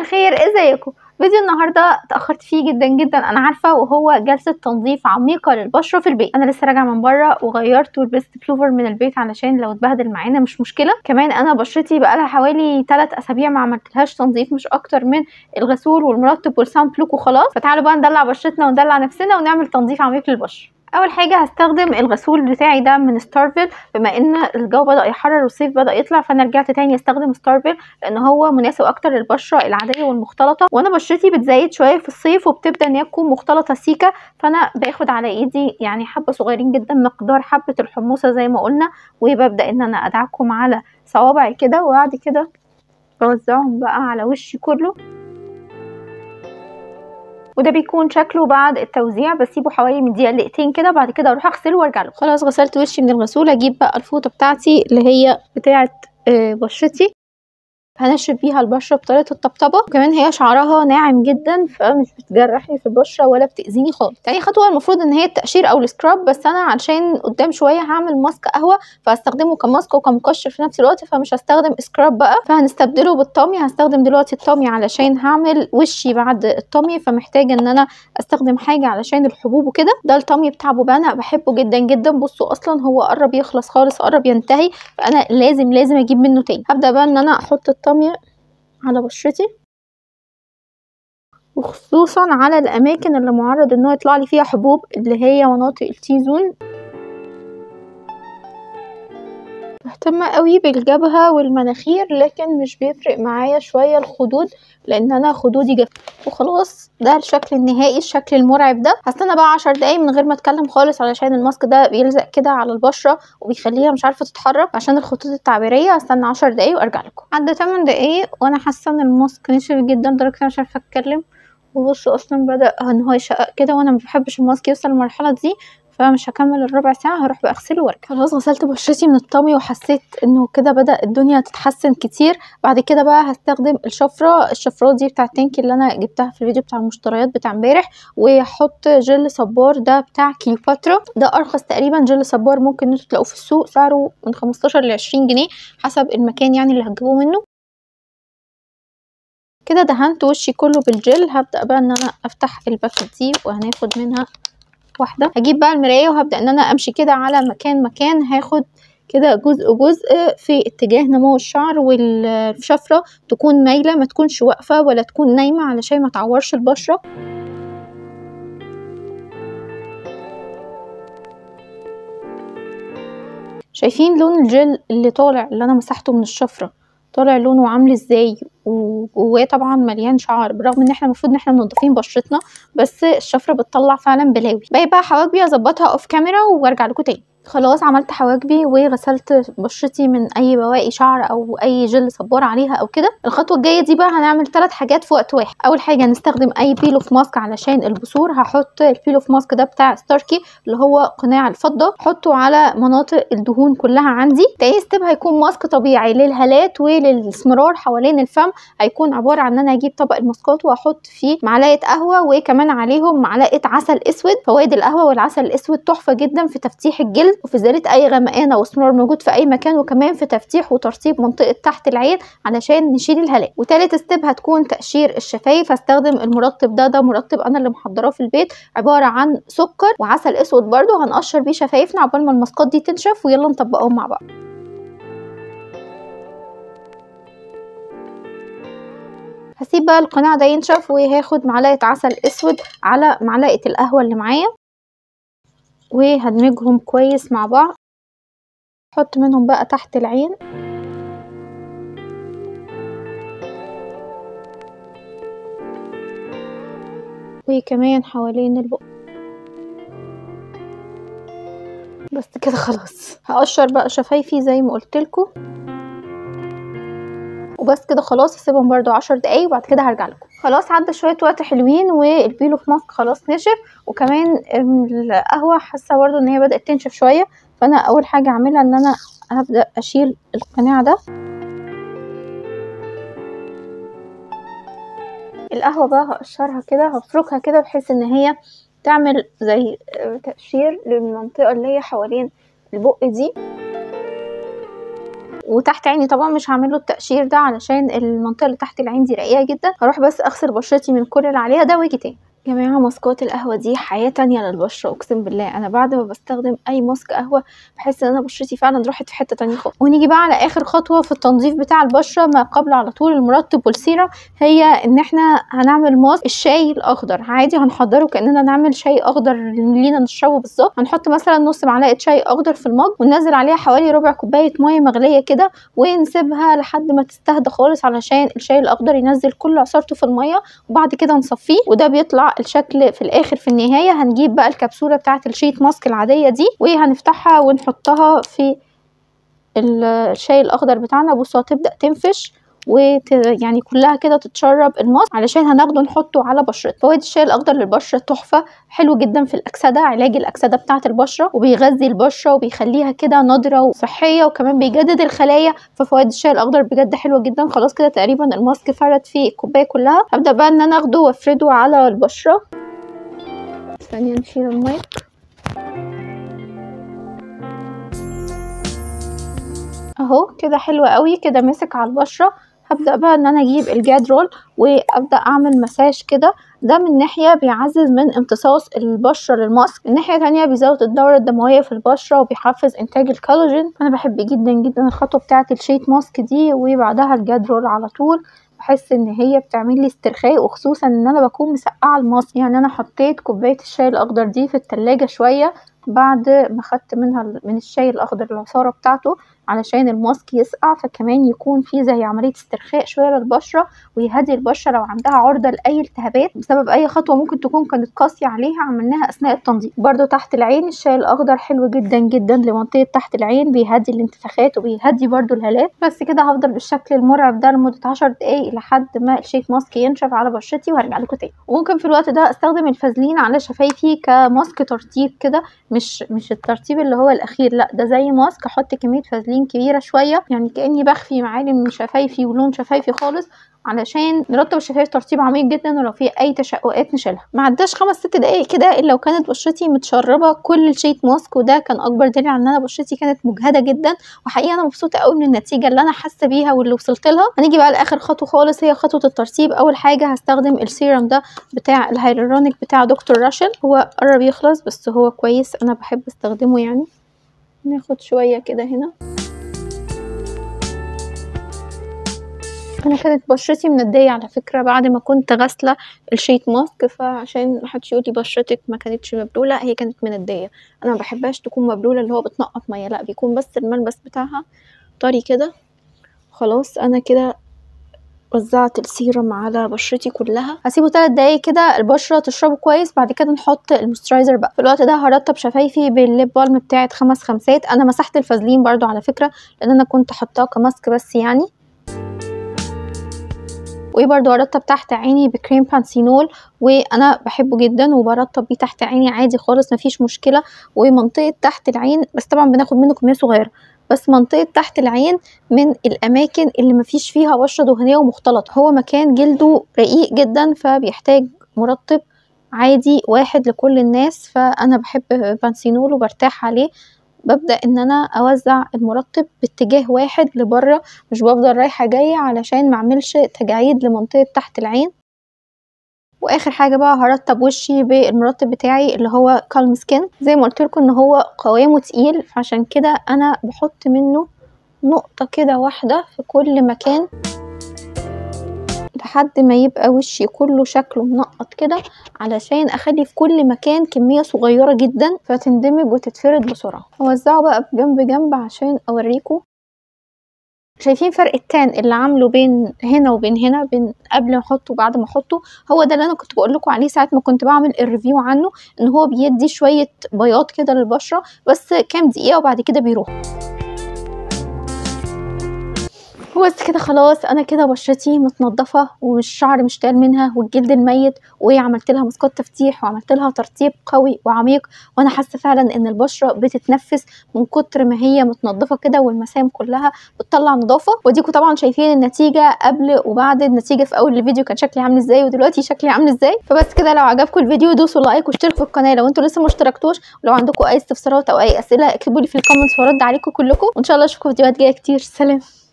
الخير ازيكم فيديو النهارده اتاخرت فيه جدا جدا انا عارفه وهو جلسه تنظيف عميقه للبشره في البيت انا لسه راجعه من بره وغيرت ولبست بلوفر من البيت علشان لو اتبهدل معانا مش مشكله كمان انا بشرتي بقالها حوالي 3 اسابيع ما عملتلهاش تنظيف مش اكتر من الغسول والمرطب والسان بلوك وخلاص فتعالوا بقى ندلع بشرتنا وندلع نفسنا ونعمل تنظيف عميق للبشره اول حاجه هستخدم الغسول بتاعي ده من ستارفل بما ان الجو بدا يحرر والصيف بدا يطلع فانا رجعت تاني استخدم ستارفل لان هو مناسب اكتر للبشره العاديه والمختلطه وانا بشرتي بتزيد شويه في الصيف وبتبدا ان هي تكون مختلطه سيكه فانا باخد على ايدي يعني حبه صغيرين جدا مقدار حبه الحموصه زي ما قلنا وببدا ان انا ادعكم على صوابعي كده وبعد كده بوزعهم بقى على وشي كله وده بيكون شكله بعد التوزيع بسيبه حوالي من دقيقتين كده بعد كده اروح اغسله وارجع له خلاص غسلت وشي من الغسول اجيب بقى الفوطه بتاعتي اللي هي بتاعه بشرتي هنشف بيها البشره بطريقه الطبطبه وكمان هي شعرها ناعم جدا فمش بتجرحني في البشره ولا بتاذيني خالص تاني خطوه المفروض ان هي التقشير او السكراب بس انا علشان قدام شويه هعمل ماسك قهوه فهستخدمه كماسك وكمقشر في نفس الوقت فمش هستخدم سكراب بقى فهنستبدله بالطامي هستخدم دلوقتي الطامي علشان هعمل وشي بعد الطامي فمحتاجه ان انا استخدم حاجه علشان الحبوب وكده ده الطامي بتاع بوبانا بحبه جدا جدا بصوا اصلا هو قرب يخلص خالص قرب ينتهي فانا لازم لازم اجيب منه تاني هبدا بقى ان انا احط الطامي على بشرتي وخصوصا على الاماكن اللي معرض ان هو يطلع لي فيها حبوب اللي هي مناطق التي زون مهتمة قوي بالجبهة والمناخير لكن مش بيفرق معايا شوية الخدود لان انا خدودي جف وخلاص ده الشكل النهائي الشكل المرعب ده هستنى بقى عشر دقايق من غير ما اتكلم خالص علشان الماسك ده بيلزق كده على البشرة وبيخليها مش عارفة تتحرك عشان الخطوط التعبيرية هستنى عشر دقايق وارجع لكم عدى 8 دقايق وانا حاسة ان الماسك نشف جدا لدرجة انا مش عارفة اتكلم وبصوا اصلا بدأ ان هو يشقق كده وانا مبحبش الماسك يوصل للمرحلة دي فمش هكمل الربع ساعة هروح بقى اغسله وارجع خلاص غسلت بشرتي من الطمي وحسيت انه كده بدأ الدنيا تتحسن كتير بعد كده بقى هستخدم الشفرة الشفرات دي بتاع التانك اللي انا جبتها في الفيديو بتاع المشتريات بتاع امبارح وهحط جل صبار ده بتاع كليوباترا ده ارخص تقريبا جل صبار ممكن انتوا تلاقوه في السوق سعره من 15 ل 20 جنيه حسب المكان يعني اللي هتجيبوه منه كده دهنت وشي كله بالجل هبدأ بقى ان انا افتح الباكت دي وهناخد منها واحدة هجيب بقى المراية وهبدأ ان انا امشي كده على مكان مكان هاخد كده جزء جزء في اتجاه نمو الشعر والشفرة تكون مايلة ما تكونش واقفة ولا تكون نايمة علشان ما تعورش البشرة شايفين لون الجل اللي طالع اللي انا مسحته من الشفرة طالع لونه عامل ازاي وجواه طبعا مليان شعر برغم ان احنا المفروض ان احنا منضفين بشرتنا بس الشفره بتطلع فعلا بلاوي باقي بقى حواجبي اظبطها اوف كاميرا وارجع لكم تاني خلاص عملت حواجبي وغسلت بشرتي من اي بواقي شعر او اي جل صبار عليها او كده الخطوه الجايه دي بقى هنعمل ثلاث حاجات في وقت واحد اول حاجه هنستخدم اي بيل اوف ماسك علشان البثور هحط البيل اوف ماسك ده بتاع ستاركي اللي هو قناع الفضه احطه على مناطق الدهون كلها عندي تاني ستيب هيكون ماسك طبيعي للهالات وللاسمرار حوالين الفم هيكون عباره عن ان انا اجيب طبق الماسكات واحط فيه معلقه قهوه وكمان عليهم معلقه عسل اسود فوائد القهوه والعسل الاسود تحفه جدا في تفتيح الجلد وفي ازاله اي غمقان او اسمرار موجود في اي مكان وكمان في تفتيح وترطيب منطقه تحت العين علشان نشيل الهالات وتالت ستيب هتكون تقشير الشفايف هستخدم المرطب ده ده مرطب انا اللي محضراه في البيت عباره عن سكر وعسل اسود برده هنقشر بيه شفايفنا عقبال ما الماسكات دي تنشف ويلا نطبقهم مع بعض هسيب بقى القناع ده ينشف وهاخد معلقه عسل اسود على معلقه القهوه اللي معايا وهدمجهم كويس مع بعض احط منهم بقى تحت العين وكمان حوالين البق بس كده خلاص هقشر بقى شفايفي زي ما قلت لكم وبس كده خلاص هسيبهم برده عشر دقايق وبعد كده هرجع لكم خلاص عدى شويه وقت حلوين والبيلو في ماسك خلاص نشف وكمان القهوه حاسه برده ان هي بدات تنشف شويه فانا اول حاجه اعملها ان انا هبدا اشيل القناع ده القهوه بقى هقشرها كده هفركها كده بحيث ان هي تعمل زي تقشير للمنطقه اللي هي حوالين البق دي وتحت عيني طبعا مش هعمله التقشير ده علشان المنطقه اللي تحت العين دي رقيقه جدا هروح بس اغسل بشرتي من كل اللي عليها ده واجي تاني يا جماعة ماسكات القهوة دي حياة تانية للبشرة اقسم بالله انا بعد ما بستخدم اي ماسك قهوة بحس ان انا بشرتي فعلا راحت في حتة تانية خالص ونيجي بقى على اخر خطوة في التنظيف بتاع البشرة ما قبل على طول المرطب والسيرم هي ان احنا هنعمل ماسك الشاي الاخضر عادي هنحضره كاننا نعمل شاي اخضر لينا نشربه بالظبط هنحط مثلا نص معلقة شاي اخضر في المج وننزل عليها حوالي ربع كوباية مية مغلية كده ونسيبها لحد ما تستهدى خالص علشان الشاي الاخضر ينزل كل عصارته في المية وبعد كده نصفيه وده بيطلع الشكل في الاخر في النهايه هنجيب بقى الكبسوله بتاعه الشيت ماسك العاديه دي وهنفتحها ونحطها في الشاي الاخضر بتاعنا بصوا هتبدا تنفش وت... يعني كلها كده تتشرب الماسك علشان هناخده نحطه على بشرتنا فوائد الشاي الاخضر للبشره تحفه حلو جدا في الاكسده علاج الاكسده بتاعه البشره وبيغذي البشره وبيخليها كده نضره وصحيه وكمان بيجدد الخلايا ففوائد الشاي الاخضر بجد حلوه جدا خلاص كده تقريبا الماسك فرد في الكوبايه كلها هبدا بقى ان انا اخده وافرده على البشره ثانيه نشيل المايك اهو كده حلو قوي كده مسك على البشره هبدأ بقى ان انا اجيب الجاد رول وابدأ اعمل مساج كده ده من ناحية بيعزز من امتصاص البشرة للماسك من ناحية تانية بيزود الدورة الدموية في البشرة وبيحفز انتاج الكولاجين انا بحب جدا جدا الخطوة بتاعة الشيت ماسك دي وبعدها الجاد رول على طول بحس ان هي بتعمل لي استرخاء وخصوصا ان انا بكون مسقعه الماسك يعني انا حطيت كوبايه الشاي الاخضر دي في التلاجة شويه بعد ما خدت منها من الشاي الاخضر العصاره بتاعته علشان الماسك يسقع فكمان يكون فيه زي عمليه استرخاء شويه للبشره ويهدي البشره لو عندها عرضه لاي التهابات بسبب اي خطوه ممكن تكون كانت قاسيه عليها عملناها اثناء التنظيف برده تحت العين الشاي الاخضر حلو جدا جدا لمنطقه تحت العين بيهدي الانتفاخات وبيهدي برده الهالات بس كده هفضل بالشكل المرعب ده لمده 10 دقايق لحد ما الشيت ماسك ينشف على بشرتي وهرجع لكم تاني وممكن في الوقت ده استخدم الفازلين على شفايفي كماسك ترطيب كده مش مش الترطيب اللي هو الاخير لا ده زي ماسك احط كميه فازلين كبيره شويه يعني كاني بخفي معالم من شفايفي ولون شفايفي خالص علشان نرطب الشفايف ترطيب عميق جدا ولو في اي تشققات نشيلها ما عداش خمس ست دقايق كده الا لو كانت بشرتي متشربه كل الشيت ماسك وده كان اكبر دليل على ان انا بشرتي كانت مجهده جدا وحقيقه انا مبسوطه قوي من النتيجه اللي انا حاسه بيها واللي وصلت لها هنيجي بقى لاخر خطوه خالص هي خطوه الترطيب اول حاجه هستخدم السيرم ده بتاع الهيلورونيك بتاع دكتور راشل هو قرب يخلص بس هو كويس انا بحب استخدمه يعني ناخد شويه كده هنا انا كانت بشرتي منديه على فكره بعد ما كنت غاسله الشيت ماسك فعشان محدش يقول لي بشرتك ما كانتش مبلوله هي كانت منديه انا ما بحبهاش تكون مبلوله اللي هو بتنقط ميه لا بيكون بس الملبس بتاعها طري كده خلاص انا كده وزعت السيرم على بشرتي كلها هسيبه 3 دقايق كده البشره تشربه كويس بعد كده نحط المسترايزر بقى في الوقت ده هرطب شفايفي بالليب بالم بتاعه خمس خمسات انا مسحت الفازلين برضو على فكره لان انا كنت حطاه كماسك بس يعني وبرده ارطب تحت عيني بكريم بانسينول وانا بحبه جدا وبرطب بيه تحت عيني عادي خالص مفيش مشكله ومنطقه تحت العين بس طبعا بناخد منه كميه صغيره بس منطقة تحت العين من الأماكن اللي مفيش فيها بشرة دهنية ومختلطة هو مكان جلده رقيق جدا فبيحتاج مرطب عادي واحد لكل الناس فأنا بحب بانسينول وبرتاح عليه ببدأ ان انا اوزع المرطب باتجاه واحد لبره مش بفضل رايحة جاية علشان معملش تجاعيد لمنطقة تحت العين واخر حاجه بقى هرطب وشي بالمرطب بتاعي اللي هو كالم سكين زي ما قلت لكم ان هو قوامه تقيل فعشان كده انا بحط منه نقطه كده واحده في كل مكان لحد ما يبقى وشي كله شكله منقط كده علشان اخلي في كل مكان كميه صغيره جدا فتندمج وتتفرد بسرعه هوزعه بقى بجنب جنب عشان اوريكم شايفين فرق التان اللي عامله بين هنا وبين هنا بين قبل ما احطه وبعد ما احطه هو ده اللي انا كنت بقول لكم عليه ساعه ما كنت بعمل الريفيو عنه ان هو بيدي شويه بياض كده للبشره بس كام دقيقه وبعد كده بيروح وبس كده خلاص انا كده بشرتي متنضفه والشعر مش تقال منها والجلد الميت وعملت لها مسكات تفتيح وعملت لها ترطيب قوي وعميق وانا حاسه فعلا ان البشره بتتنفس من كتر ما هي متنضفه كده والمسام كلها بتطلع نظافه وديكوا طبعا شايفين النتيجه قبل وبعد النتيجه في اول الفيديو كان شكلي عامل ازاي ودلوقتي شكلي عامل ازاي فبس كده لو عجبكم الفيديو دوسوا لايك واشتركوا في القناه لو انتوا لسه ما اشتركتوش ولو عندكم اي استفسارات او اي اسئله اكتبوا لي في الكومنتس وارد عليكم كلكم وان شاء الله اشوفكم فيديوهات جايه كتير سلام